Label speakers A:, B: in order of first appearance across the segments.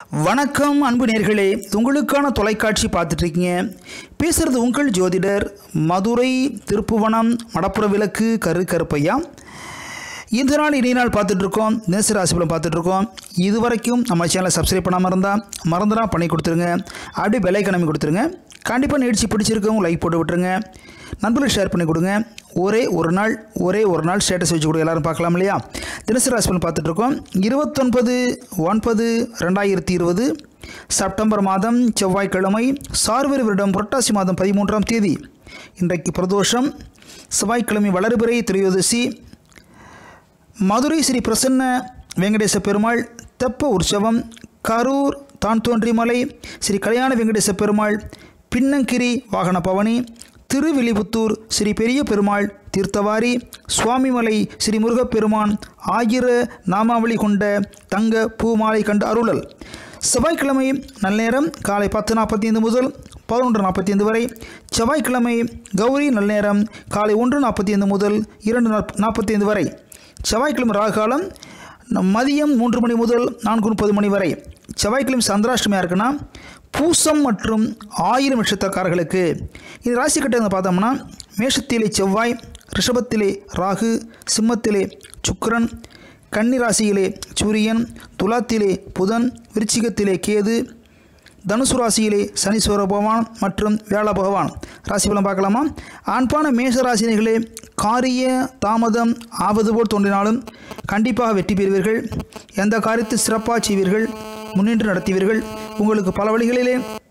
A: வணக்கம் அன்பு நேர்களே உங்களுக்கான தொலைக்காட்சி பார்த்துட்டு இருக்கீங்க பேசுகிறது உங்கள் ஜோதிடர் மதுரை திருப்புவனம் மடப்புற விளக்கு கரு கருப்பையா இந்த நாள் இனிய நாள் பார்த்துட்டு இருக்கோம் தினசரி ராசிபலம் பார்த்துட்டு இருக்கோம் இது வரைக்கும் நம்ம சேனலை சப்ஸ்கிரைப் பண்ணாமல் இருந்தால் மறந்துடா பண்ணி கொடுத்துருங்க அப்படியே பெலை கிளம்பி கொடுத்துருங்க கண்டிப்பாக நிகழ்ச்சி பிடிச்சிருக்கவங்க லைக் போட்டு விட்டுருங்க நண்பர்களுக்கு ஷேர் பண்ணி கொடுங்க ஒரே ஒரு நாள் ஒரே ஒரு நாள் ஸ்டேட்டஸ் வச்சு கொடுங்க எல்லாரும் பார்க்கலாம் இல்லையா தினசரி ராசிபலன் பார்த்துட்டு இருக்கோம் இருபத்தொன்பது ஒன்பது ரெண்டாயிரத்தி இருபது செப்டம்பர் மாதம் செவ்வாய்க்கிழமை சார்வரி வருடம் புரட்டாசி மாதம் பதிமூன்றாம் தேதி இன்றைக்கு பிரதோஷம் செவ்வாய்க்கிழமை வளர்பிறை திரையோதசி மதுரை ஸ்ரீ பிரசன்ன வெங்கடேச பெருமாள் தெப்ப உற்சவம் கரூர் தான் தோன்றிமலை ஸ்ரீ கல்யாண வெங்கடேச பெருமாள் பின்னங்கிரி வாகன பவனி திருவில்லிபுத்தூர் ஸ்ரீ பெரிய பெருமாள் தீர்த்தவாரி சுவாமிமலை ஸ்ரீ முருகப்பெருமான் ஆயிர நாமாவளி கொண்ட தங்க பூமாலை கண்டு அருளல் செவ்வாய்க்கிழமை நல்நேரம் காலை பத்து நாற்பத்தி ஐந்து முதல் பதினொன்று நாற்பத்தி ஐந்து வரை செவ்வாய்க்கிழமை கௌரி நல்நேரம் காலை ஒன்று நாற்பத்தி ஐந்து முதல் இரண்டு நாற்பத்தி ஐந்து வரை செவ்வாய்க்கிழமை ராகாலம் மதியம் மூன்று மணி முதல் நான்கு முப்பது மணி வரை செவ்வாய்க்கிழமை சந்திராஷ்டமியாக இருக்குன்னா பூசம் மற்றும் ஆயிரம் நட்சத்திரக்காரர்களுக்கு இது ராசி கட்டத்தை பார்த்தோம்னா மேஷத்திலே செவ்வாய் ரிஷபத்திலே ராகு சிம்மத்திலே சுக்கிரன் கன்னி ராசியிலே சூரியன் துலாத்திலே புதன் விருச்சிகத்திலே கேது தனுசு ராசியிலே சனீஸ்வர பகவான் மற்றும் வியாழ பகவான் ராசி பலம் பார்க்கலாமா ஆண்பான மேஷ ராசினிகளே காரிய தாமதம் ஆவது போல் தோன்றினாலும் கண்டிப்பாக வெற்றி பெறுவீர்கள் எந்த காரியத்தை சிறப்பாக செய்வீர்கள் முன்னின்று நடத்துவீர்கள் உங்களுக்கு பல வழிகளிலே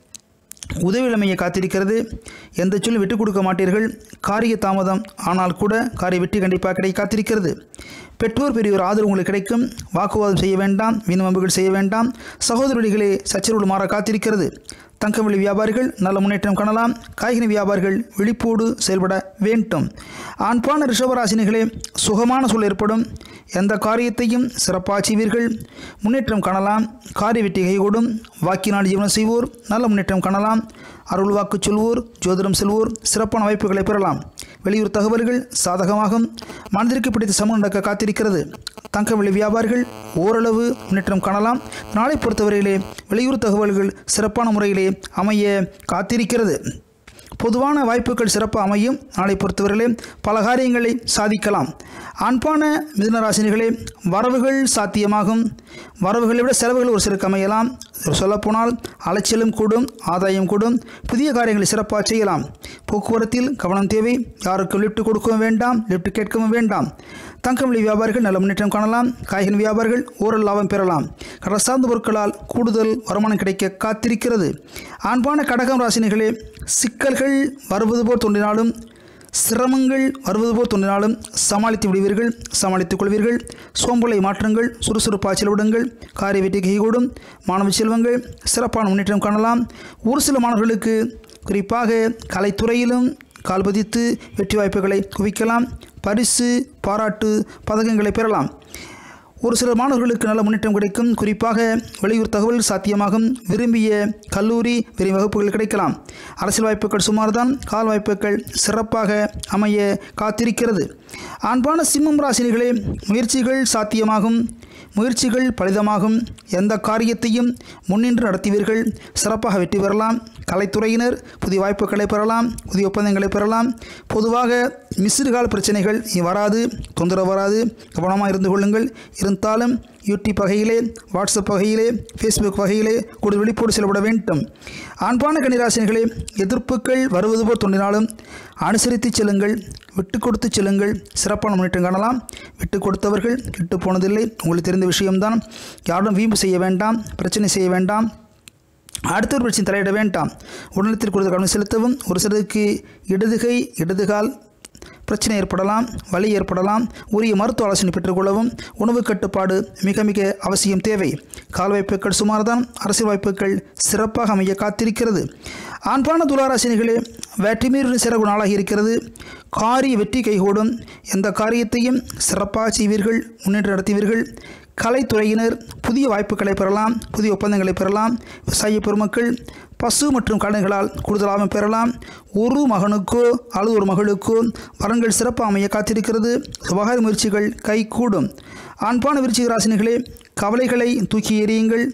A: உதவியிலமைய காத்திருக்கிறது எந்த சொல்லும் விட்டுக் கொடுக்க மாட்டீர்கள் காரிய தாமதம் ஆனால் கூட காரிய வெற்றி கண்டிப்பாக கிடைக்க காத்திருக்கிறது பெற்றோர் பெரியோர் ஆதரவு உங்களுக்கு கிடைக்கும் வாக்குவாதம் செய்ய வேண்டாம் வீண் செய்ய வேண்டாம் சகோதரர்களே சச்சரவுகள் மாற காத்திருக்கிறது தங்கவெளி வியாபாரிகள் நல்ல முன்னேற்றம் காணலாம் காய்கறி வியாபாரிகள் விழிப்போடு செயல்பட வேண்டும் ஆண்பான ரிஷபராசினிகளே சுகமான சூழல் ஏற்படும் எந்த காரியத்தையும் சிறப்பாக செய்வீர்கள் முன்னேற்றம் காணலாம் காரிய வெற்றி கைகூடும் வாக்கினால் ஜீவனம் செய்வோர் நல்ல முன்னேற்றம் காணலாம் அருள் வாக்கு சொல்வோர் ஜோதிடம் செல்வோர் சிறப்பான வாய்ப்புகளை பெறலாம் வெளியூர் தகவல்கள் சாதகமாகும் மனதிற்கு பிடித்த சமம் நடக்க காத்திருக்கிறது தங்க விலை வியாபாரிகள் ஓரளவு முன்னேற்றம் காணலாம் நாளை பொறுத்தவரையிலே வெளியூர் தகவல்கள் சிறப்பான முறையிலே அமைய காத்திருக்கிறது பொதுவான வாய்ப்புகள் சிறப்பு அமையும் நாளை பொறுத்தவரையிலே பல காரியங்களை சாதிக்கலாம் ஆண்பான மிதுனராசினிகளே வரவுகள் சாத்தியமாகும் வரவுகளை விட செலவுகள் ஒரு சிலருக்கு அமையலாம் சொல்லப்போனால் அலைச்சலும் கூடும் ஆதாயம் கூடும் புதிய காரியங்களை சிறப்பாக செய்யலாம் போக்குவரத்தில் கவனம் தேவை யாருக்கும் லிஃப்ட் கொடுக்கவும் வேண்டாம் லிஃப்ட் கேட்கவும் வேண்டாம் தங்கமொழி வியாபாரிகள் நல்ல முன்னேற்றம் காணலாம் காய்கறி வியாபாரிகள் ஓரல் லாபம் பெறலாம் கடல் சார்ந்த பொருட்களால் கூடுதல் வருமானம் கிடைக்க காத்திருக்கிறது ஆண்பான கடகம் ராசினிகளே சிக்கல்கள் வருவது போல் தோன்றினாலும் சிரமங்கள் வருவது போல் தோன்றினாலும் சமாளித்து விடுவீர்கள் சமாளித்துக் கொள்வீர்கள் சோம்பலை மாற்றங்கள் சுறுசுறுப்பாக செலவிடுங்கள் காரிய வெற்றி கைகூடும் மாணவ செல்வங்கள் சிறப்பான முன்னேற்றம் காணலாம் ஒரு சில மாணவர்களுக்கு குறிப்பாக கலைத்துறையிலும் கால்பதித்து வெற்றி வாய்ப்புகளை குவிக்கலாம் பரிசு பாராட்டு பதக்கங்களை பெறலாம் ஒரு சில மாணவர்களுக்கு நல்ல முன்னேற்றம் கிடைக்கும் குறிப்பாக வெளியூர் தகவல் சாத்தியமாகும் விரும்பிய கல்லூரி விரும்பிய வகுப்புகள் கிடைக்கலாம் அரசியல் வாய்ப்புகள் சுமார்தான் கால் வாய்ப்புகள் சிறப்பாக அமைய காத்திருக்கிறது ஆண்பான சிம்மம் ராசினிகளே முயற்சிகள் சாத்தியமாகும் முயற்சிகள் பலிதமாகும் எந்த காரியத்தையும் முன்னின்று நடத்துவீர்கள் சிறப்பாக வெற்றி பெறலாம் கலைத்துறையினர் புதிய வாய்ப்புகளை பெறலாம் புதிய ஒப்பந்தங்களை பெறலாம் பொதுவாக மிஸ்ருகால பிரச்சனைகள் வராது தொந்தரவு வராது கவனமாக இருந்து கொள்ளுங்கள் இருந்தாலும் யூடியூப் வகையிலே வாட்ஸ்அப் வகையிலே ஃபேஸ்புக் வகையிலே கூடுதல் விழிப்போடு செயல்பட வேண்டும் ஆண்பான கணிராசினிகளே எதிர்ப்புகள் வருவது போல் தோன்றினாலும் அனுசரித்து செல்லுங்கள் விட்டு கொடுத்து செல்லுங்கள் சிறப்பான முன்னேற்றம் காணலாம் விட்டு கொடுத்தவர்கள் விட்டு போனதில்லை உங்களுக்கு தெரிந்த விஷயம்தான் யாரும் வீம்பு செய்ய வேண்டாம் பிரச்சனை செய்ய வேண்டாம் அடுத்த ஒரு பிரச்சனை தலையிட வேண்டாம் உடலத்தில் கொடுத்த கவனம் செலுத்தவும் ஒரு சிலருக்கு இடதுகை இடதுகால் பிரச்சனை ஏற்படலாம் வலி ஏற்படலாம் உரிய மருத்துவ ஆலோசனை பெற்றுக்கொள்ளவும் உணவு கட்டுப்பாடு மிக மிக அவசியம் தேவை கால் வாய்ப்புகள் சுமார்தான் அரசியல் வாய்ப்புகள் சிறப்பாக அமைய காத்திருக்கிறது ஆண்பான துளாராசினிகளே வேற்றிமீறின் சிறகு நாளாகி இருக்கிறது காரிய வெற்றி கைகூடும் எந்த காரியத்தையும் சிறப்பாக செய்வீர்கள் முன்னேற்றம் நடத்துவீர்கள் கலைத்துறையினர் புதிய வாய்ப்புகளை பெறலாம் புதிய ஒப்பந்தங்களை பெறலாம் விவசாய பெருமக்கள் பசு மற்றும் கடன்களால் கூடுதல் லாபம் பெறலாம் ஒரு மகனுக்கோ அல்லது ஒரு மகளுக்கோ வரன்கள் சிறப்பு அமைய காத்திருக்கிறது சுபகார முயற்சிகள் கை கூடும் ஆண்பான விருச்சிக ராசினிகளே கவலைகளை தூக்கி எறியுங்கள்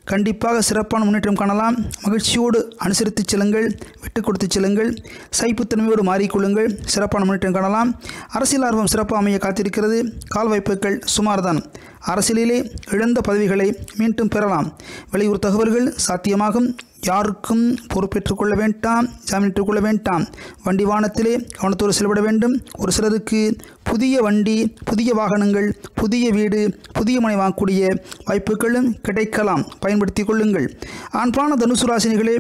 A: கண்டிப்பாக சிறப்பான முன்னேற்றம் காணலாம் மகிழ்ச்சியோடு அனுசரித்து செல்லுங்கள் விட்டு கொடுத்து செல்லுங்கள் சைப்புத்தன்மையோடு மாறிக்கொள்ளுங்கள் சிறப்பான முன்னேற்றம் காணலாம் அரசியல் ஆர்வம் சிறப்பாக அமைய காத்திருக்கிறது கால் வாய்ப்புகள் சுமார்தான் அரசியலிலே இழந்த பதவிகளை மீண்டும் பெறலாம் வெளியூர் தகவல்கள் சாத்தியமாகும் யாருக்கும் பொறுப்பேற்றுக் கொள்ள வேண்டாம் ஜாமீனிட்டுக் கொள்ள வேண்டாம் வண்டி வாகனத்திலே கவனத்தோடு செல்விட வேண்டும் ஒரு சிலருக்கு புதிய வண்டி புதிய வாகனங்கள் புதிய வீடு புதிய மனை வாங்கக்கூடிய வாய்ப்புகளும் கிடைக்கலாம் பயன்படுத்திக் கொள்ளுங்கள் ஆண்பான தனுசு ராசினிகளே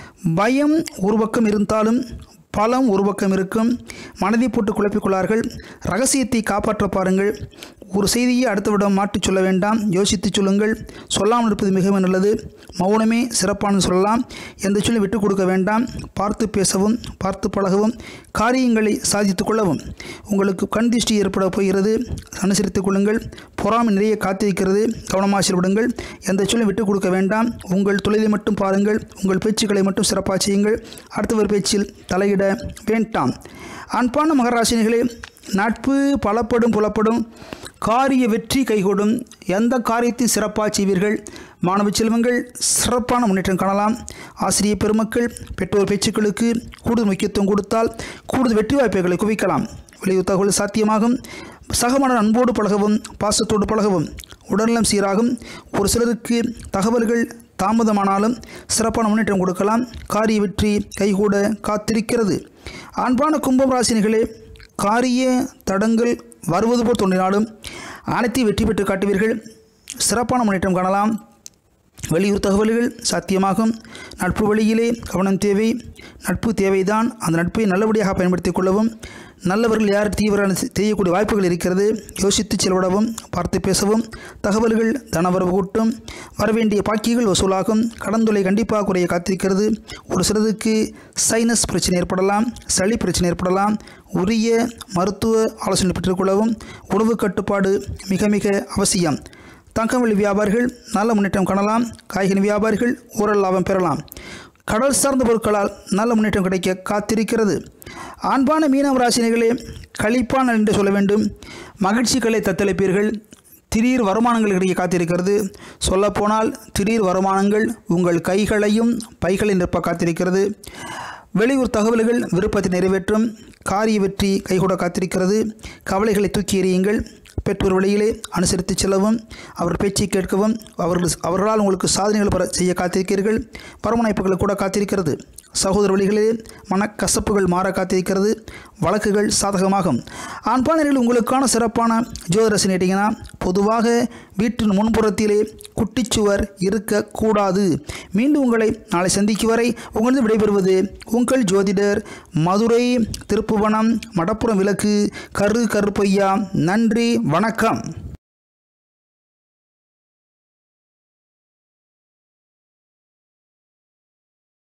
A: பயம் ஒரு பக்கம் இருந்தாலும் பலம் ஒரு பக்கம் இருக்கும் மனதை போட்டு குழப்பிக்கொள்ளார்கள் ரகசியத்தை காப்பாற்ற பாருங்கள் ஒரு செய்தியை அடுத்தவிடம் மாற்றிச் சொல்ல வேண்டாம் யோசித்து சொல்லுங்கள் சொல்லாமல் இருப்பது மிகவும் நல்லது மௌனமே சிறப்பானது சொல்லலாம் எந்த சொல்லும் விட்டுக் கொடுக்க வேண்டாம் பார்த்து பேசவும் பார்த்து பழகவும் காரியங்களை சாதித்துக் கொள்ளவும் உங்களுக்கு கண் திருஷ்டி ஏற்பட போகிறது அனுசரித்துக் கொள்ளுங்கள் பொறாமை நிறைய காத்திருக்கிறது கவனமாக செயல்படுங்கள் எந்த சொல்லும் விட்டுக் கொடுக்க வேண்டாம் உங்கள் தொழிலை மட்டும் பாருங்கள் உங்கள் பேச்சுக்களை மட்டும் சிறப்பாக செய்யுங்கள் அடுத்தவர் பேச்சில் தலையிட வேண்டாம் அன்பான மகராசினிகளே நட்பு பலப்படும் புலப்படும் காரிய வெற்றி கைகூடும் எந்த காரியத்தை சிறப்பாக செய்வீர்கள் மாணவ செல்வங்கள் சிறப்பான முன்னேற்றம் காணலாம் ஆசிரியர் பெருமக்கள் பெற்றோர் பேச்சுக்களுக்கு கூடுதல் முக்கியத்துவம் கொடுத்தால் கூடுதல் வெற்றி வாய்ப்புகளை குவிக்கலாம் வெளியூர் தகவல் சாத்தியமாகும் சகமான அன்போடு பழகவும் பாசத்தோடு பழகவும் உடல்நலம் சீராகும் ஒரு சிலருக்கு தகவல்கள் தாமதமானாலும் சிறப்பான முன்னேற்றம் கொடுக்கலாம் காரிய வெற்றி கைகூட காத்திருக்கிறது அன்பான கும்பம் ராசினிகளே காரிய தடங்கள் வருவது போல் தோன்றினாலும் அனைத்தையும் வெற்றி பெற்று காட்டுவீர்கள் சிறப்பான முன்னேற்றம் காணலாம் வெளியூர் தகவல்கள் சாத்தியமாகும் நட்பு வழியிலே கவனம் தேவை நட்பு தேவைதான் அந்த நட்பை நல்லபடியாக பயன்படுத்திக் கொள்ளவும் நல்லவர்கள் யார் தீவிர செய்யக்கூடிய வாய்ப்புகள் இருக்கிறது யோசித்து செலவிடவும் பார்த்து பேசவும் தகவல்கள் தனவரவு கூட்டும் வரவேண்டிய பாக்கிகள் வசூலாகும் கடந்துளை கண்டிப்பாக குறைய காத்திருக்கிறது ஒரு சிலருக்கு சைனஸ் பிரச்சனை ஏற்படலாம் சளி பிரச்சனை ஏற்படலாம் உரிய மருத்துவ ஆலோசனை பெற்றுக்கொள்ளவும் உணவு கட்டுப்பாடு மிக மிக அவசியம் தங்கவெளி வியாபாரிகள் நல்ல முன்னேற்றம் காணலாம் காய்கறி வியாபாரிகள் ஊரல் லாபம் பெறலாம் கடல் சார்ந்த பொருட்களால் நல்ல முன்னேற்றம் கிடைக்க காத்திருக்கிறது ஆண்பான மீனவ ராசினிகளே கழிப்பான என்று சொல்ல வேண்டும் மகிழ்ச்சிகளை தத்தளிப்பீர்கள் திடீர் வருமானங்கள் கிடைக்க காத்திருக்கிறது சொல்லப்போனால் திடீர் வருமானங்கள் உங்கள் கைகளையும் பைகளை நிரப்ப காத்திருக்கிறது வெளியூர் தகவல்கள் விருப்பத்தை நிறைவேற்றும் காரிய வெற்றி கைகூட காத்திருக்கிறது கவலைகளை தூக்கி எறியுங்கள் பெற்றோர் வழியிலே அனுசரித்து செல்லவும் அவர் பேச்சை கேட்கவும் அவர்கள் அவர்களால் உங்களுக்கு சாதனைகள் பெற செய்ய காத்திருக்கிறீர்கள் பரமனைப்புகள் கூட காத்திருக்கிறது சகோதர வழிகளிலே மனக்கசப்புகள் மாற காத்திருக்கிறது வழக்குகள் சாதகமாகும் ஆண்பானர்கள் உங்களுக்கான சிறப்பான ஜோதிரசன் கேட்டிங்கன்னா பொதுவாக வீட்டின் முன்புறத்திலே குட்டிச்சுவர் இருக்கக்கூடாது மீண்டும் உங்களை நாளை சந்திக்கும் வரை உங்களது விடைபெறுவது உங்கள் ஜோதிடர் மதுரை திருப்புவனம் மடப்புறம் விளக்கு கரு கருப்பையா நன்றி வணக்கம்